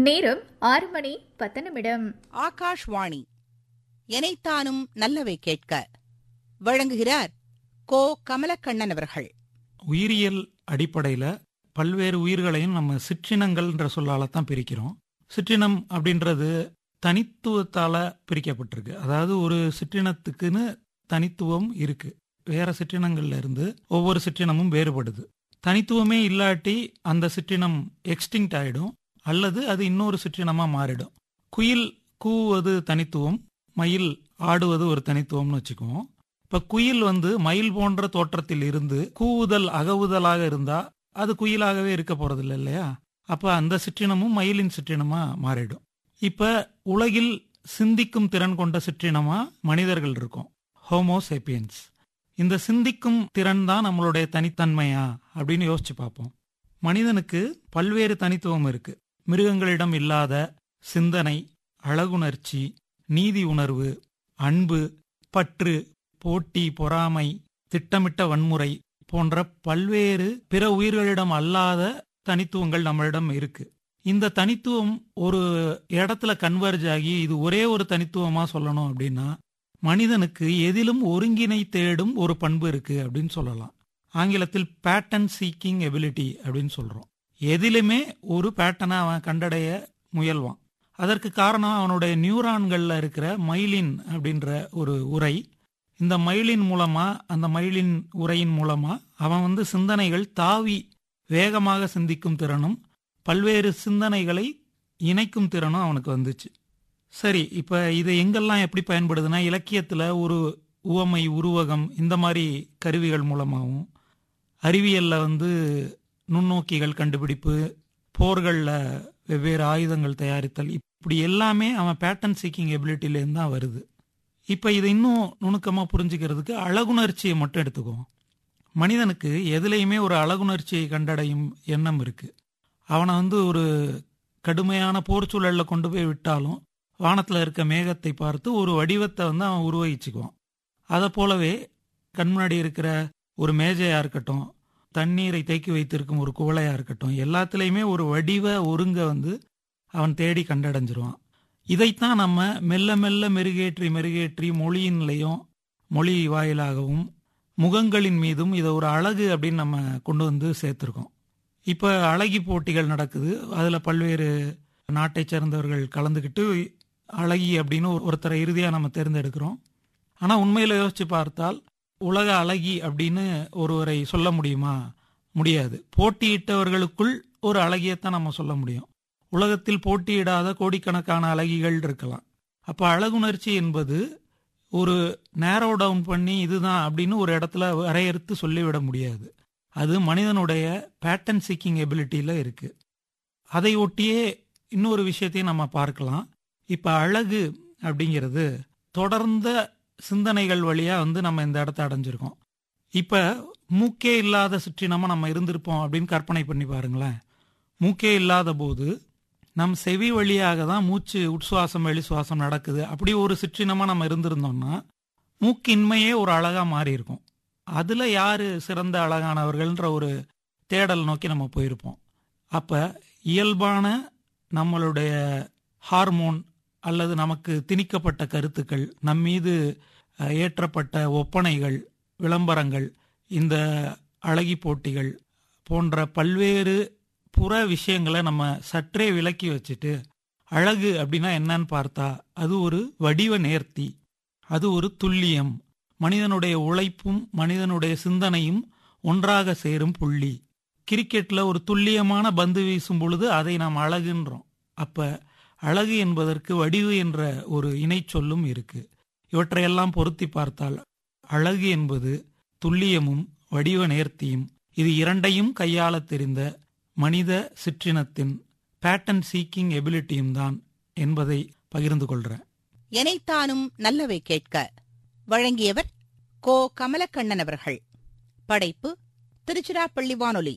நேரம் ஆறு மணி பத்து நிமிடம் ஆகாஷ்வாணி எனைத்தானும் நல்லவை கேட்க வழங்குகிறார் கோ கமலக்கண்ணன் அவர்கள் உயிரியல் அடிப்படையில பல்வேறு உயிர்களையும் நம்ம சிற்றினங்கள்ன்ற சொல்லால தான் பிரிக்கிறோம் சிற்றினம் அப்படின்றது தனித்துவத்தால பிரிக்கப்பட்டிருக்கு அதாவது ஒரு சிற்றினத்துக்குன்னு தனித்துவம் இருக்கு வேற சிற்றினங்கள்ல இருந்து ஒவ்வொரு சிற்றினமும் வேறுபடுது தனித்துவமே இல்லாட்டி அந்த சிற்றினம் எக்ஸ்டிங்க்ட் ஆயிடும் அல்லது அது இன்னொரு சிற்றினமா மாறிடும் குயில் கூவுவது தனித்துவம் மயில் ஆடுவது ஒரு தனித்துவம்னு வச்சுக்குவோம் இப்ப குயில் வந்து மயில் போன்ற தோற்றத்தில் இருந்து கூவுதல் அகவுதலாக இருந்தா அது குயிலாகவே இருக்க போறதில்லை இல்லையா அப்ப அந்த சிற்றினமும் மயிலின் சிற்றினமா மாறிடும் இப்ப உலகில் சிந்திக்கும் திறன் கொண்ட சிற்றினமா மனிதர்கள் இருக்கும் ஹோமோசேப்பியன்ஸ் இந்த சிந்திக்கும் திறன் தான் நம்மளுடைய தனித்தன்மையா அப்படின்னு யோசிச்சு பார்ப்போம் மனிதனுக்கு பல்வேறு தனித்துவம் இருக்கு மிருகங்களிடம் இல்லாத சிந்தனை அழகுணர்ச்சி நீதி உணர்வு அன்பு பற்று போட்டி பொறாமை திட்டமிட்ட வன்முறை போன்ற பல்வேறு பிற உயிர்களிடம் அல்லாத தனித்துவங்கள் நம்மளிடம் இருக்கு இந்த தனித்துவம் ஒரு இடத்துல கன்வர்ஜ் ஆகி இது ஒரே ஒரு தனித்துவமா சொல்லணும் அப்படின்னா மனிதனுக்கு எதிலும் ஒருங்கினை தேடும் ஒரு பண்பு இருக்கு அப்படின்னு சொல்லலாம் ஆங்கிலத்தில் பேட்டன் சீக்கிங் எபிலிட்டி அப்படின்னு சொல்றோம் எதிலுமே ஒரு பேட்டனை அவன் கண்டடைய முயல்வான் அதற்கு காரணம் அவனுடைய நியூரான்கள்ல இருக்கிற மைலின் அப்படின்ற ஒரு உரை இந்த மயிலின் மூலமா அந்த மயிலின் உரையின் மூலமா அவன் வந்து சிந்தனைகள் தாவி வேகமாக சிந்திக்கும் திறனும் பல்வேறு சிந்தனைகளை இணைக்கும் திறனும் அவனுக்கு வந்துச்சு சரி இப்ப இது எங்கெல்லாம் எப்படி பயன்படுதுன்னா இலக்கியத்துல ஒரு உவமை உருவகம் இந்த மாதிரி கருவிகள் மூலமாகவும் அறிவியல்ல வந்து நுண்ணோக்கிகள் கண்டுபிடிப்பு போர்களில் வெவ்வேறு ஆயுதங்கள் தயாரித்தல் இப்படி எல்லாமே அவன் பேட்டன் சீக்கிங் எபிலிட்டிலேருந்து தான் வருது இப்போ இதை இன்னும் நுணுக்கமாக புரிஞ்சுக்கிறதுக்கு அழகுணர்ச்சியை மட்டும் எடுத்துக்குவோம் மனிதனுக்கு எதுலேயுமே ஒரு அழகுணர்ச்சியை கண்டடையும் எண்ணம் இருக்கு அவனை வந்து ஒரு கடுமையான போர் சூழலில் கொண்டு போய் விட்டாலும் வானத்தில் இருக்க மேகத்தை பார்த்து ஒரு வடிவத்தை வந்து அவன் உருவகிச்சுக்குவான் அதை போலவே கண்முன்னாடி இருக்கிற ஒரு மேஜையா இருக்கட்டும் தண்ணீரை தேக்கி வைத்திருக்கும் ஒரு குவளையா இருக்கட்டும் எல்லாத்துலேயுமே ஒரு வடிவ ஒருங்க வந்து அவன் தேடி கண்டடைஞ்சிருவான் இதைத்தான் நம்ம மெல்ல மெல்ல மெருகேற்றி மெருகேற்றி மொழியின்லையும் மொழி வாயிலாகவும் முகங்களின் மீதும் இதை ஒரு அழகு அப்படின்னு நம்ம கொண்டு வந்து சேர்த்துருக்கோம் இப்போ அழகி போட்டிகள் நடக்குது அதில் பல்வேறு நாட்டை சேர்ந்தவர்கள் கலந்துக்கிட்டு அழகி அப்படின்னு ஒருத்தரை இறுதியாக நம்ம தேர்ந்தெடுக்கிறோம் ஆனால் உண்மையில் யோசிச்சு பார்த்தால் உலக அழகி அப்படின்னு ஒருவரை சொல்ல முடியுமா முடியாது போட்டியிட்டவர்களுக்குள் ஒரு அழகியத்தான் நம்ம சொல்ல முடியும் உலகத்தில் போட்டியிடாத கோடிக்கணக்கான அழகிகள் இருக்கலாம் அப்ப அழகுணர்ச்சி என்பது ஒரு நேரோ டவுன் பண்ணி இதுதான் அப்படின்னு ஒரு இடத்துல வரையறுத்து சொல்லிவிட முடியாது அது மனிதனுடைய பேட்டன் சீக்கிங் எபிலிட்டியில இருக்கு அதை ஒட்டியே இன்னொரு விஷயத்தையும் நம்ம பார்க்கலாம் இப்ப அழகு அப்படிங்கிறது தொடர்ந்த சிந்தனைகள் வழியா வந்து நம்ம இந்த இடத்த அடைஞ்சிருக்கோம் இப்ப மூக்கே இல்லாத சிற்றினமா நம்ம இருந்திருப்போம் அப்படின்னு கற்பனை பண்ணி பாருங்களேன் மூக்கே இல்லாத போது நம் செவி வழியாக தான் மூச்சு உட்சுவாசம் வெளி சுவாசம் நடக்குது அப்படி ஒரு சிற்றினமா நம்ம இருந்திருந்தோம்னா மூக்கின்மையே ஒரு அழகா மாறி இருக்கும் அதுல யாரு சிறந்த அழகானவர்கள்ன்ற ஒரு தேடல் நோக்கி நம்ம போயிருப்போம் அப்ப இயல்பான நம்மளுடைய ஹார்மோன் அல்லது நமக்கு திணிக்கப்பட்ட கருத்துக்கள் நம் மீது ஏற்றப்பட்ட ஒப்பனைகள் விளம்பரங்கள் இந்த அழகி போட்டிகள் போன்ற பல்வேறு புற விஷயங்களை நம்ம சற்றே விலக்கி வச்சுட்டு அழகு அப்படின்னா என்னன்னு பார்த்தா அது ஒரு வடிவ நேர்த்தி அது ஒரு துல்லியம் மனிதனுடைய உழைப்பும் மனிதனுடைய சிந்தனையும் ஒன்றாக சேரும் புள்ளி கிரிக்கெட்ல ஒரு துல்லியமான பந்து வீசும் பொழுது அதை நாம் அழகுன்றோம் அப்ப அழகு என்பதற்கு வடிவு என்ற ஒரு இணை சொல்லும் இருக்கு இவற்றையெல்லாம் பொருத்தி பார்த்தால் அழகு என்பது துல்லியமும் வடிவ நேர்த்தியும் இது இரண்டையும் கையாள தெரிந்த மனித சிற்றினத்தின் பேட்டன் சீக்கிங் எபிலிட்டியும் தான் என்பதை பகிர்ந்து கொள்றேன் எனைத்தானும் நல்லவை கேட்க வழங்கியவர் கோ கமலக்கண்ணன் அவர்கள் படைப்பு திருச்சிராப்பள்ளி வானொலி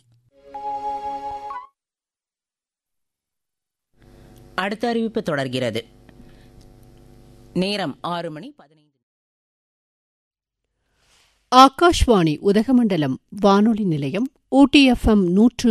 அடுத்த அறிவிப்பு தொடர்கிறது நேரம் ஆறு மணி பதினைந்து ஆகாஷ்வாணி உதகமண்டலம் வானொலி நிலையம் ஊட்டி எஃப்எம் நூற்று